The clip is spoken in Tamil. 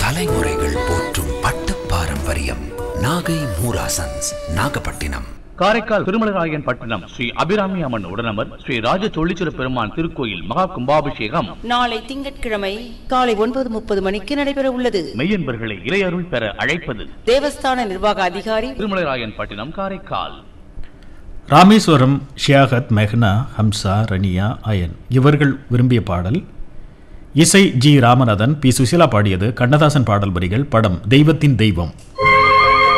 தலைமுறைகள் போற்றும் பட்டு பாரம்பரியம் நாகை மூராசன்ஸ் நாகப்பட்டினம் காரைக்கால் திருமலராயன் பட்டணம் ஸ்ரீ அபிராமி அம்மன் உடனமர் ஸ்ரீ ராஜ தொழிச்சிர பெருமான் திருக்கோயில் மகா கும்பாபிஷேகம் நாளை திங்கட்கிழமை காலை ஒன்பது முப்பது மணிக்கு நடைபெற உள்ளது மெய்யன்பர்களை இறையருள் பெற அழைப்பது தேவஸ்தான நிர்வாக அதிகாரி திருமலராயன் பட்டினம் காரைக்கால் ராமேஸ்வரம் ஷியாகத் மெஹ்னா ஹம்சா ரனியா அயன் இவர்கள் விரும்பிய பாடல் இசை ஜி ராமநாதன் பி சுசிலா பாடியது கண்ணதாசன் பாடல் வரிகள் படம் தெய்வத்தின் தெய்வம்